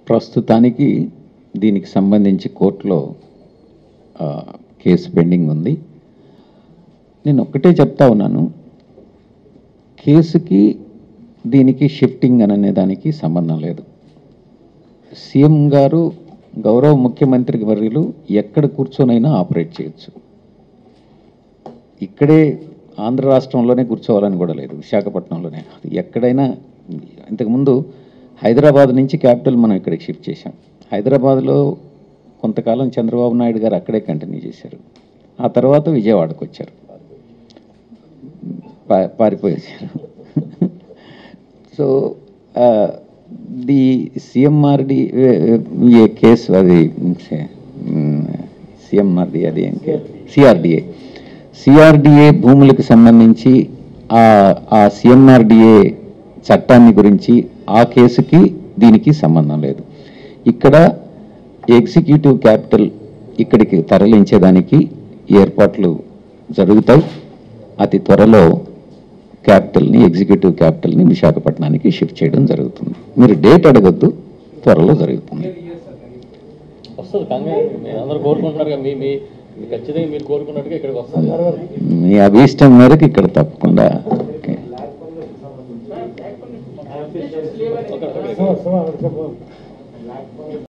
ప్రస్తుతానికి దీనికి సంబంధించి కోర్టులో ఆ, కేసు పెండింగ్ ఉంది నేను ఒక్కటే చెప్తా ఉన్నాను కేసుకి దీనికి షిఫ్టింగ్ అనే దానికి సంబంధం లేదు సీఎం గారు గౌరవ ముఖ్యమంత్రి వర్యులు ఎక్కడ కూర్చొనైనా ఆపరేట్ చేయొచ్చు ఇక్కడే ఆంధ్ర రాష్ట్రంలోనే కూర్చోవాలని కూడా లేదు విశాఖపట్నంలోనే కాదు ఎక్కడైనా ఇంతకుముందు హైదరాబాద్ నుంచి క్యాపిటల్ మనం ఇక్కడికి షిఫ్ట్ చేశాం హైదరాబాద్లో కొంతకాలం చంద్రబాబు నాయుడు గారు అక్కడే కంటిన్యూ చేశారు ఆ తర్వాత విజయవాడకు వచ్చారు పా- పారిపోయేసారు సో ది సిఎంఆర్డి ఏ కేసు అది సిఎంఆర్డి అది సిఆర్డిఏ సిఆర్డిఏ భూములకు సంబంధించి ఆ ఆ సిఎంఆర్డిఏ చట్టాన్ని గురించి ఆ కేసుకి దీనికి సంబంధం లేదు ఇక్కడ ఎగ్జిక్యూటివ్ క్యాపిటల్ ఇక్కడికి తరలించేదానికి ఏర్పాట్లు జరుగుతాయి అతి త్వరలో క్యాపిటల్ని ఎగ్జిక్యూటివ్ క్యాపిటల్ని విశాఖపట్నానికి షిఫ్ట్ చేయడం జరుగుతుంది మీరు డేట్ అడగద్దు త్వరలో జరుగుతుంది వస్తుంది కంగారు మీరు అందరూ కోరుకుంటున్నారు కదా, మీ మీ మీ ఖచ్చితంగా మీరు కోరుకున్నట్టుగా ఇక్కడికి వస్తుంది మీ అభీష్టం మేరకు ఇక్కడ తప్పకుండా ఓకే ఓకే, ఓకే.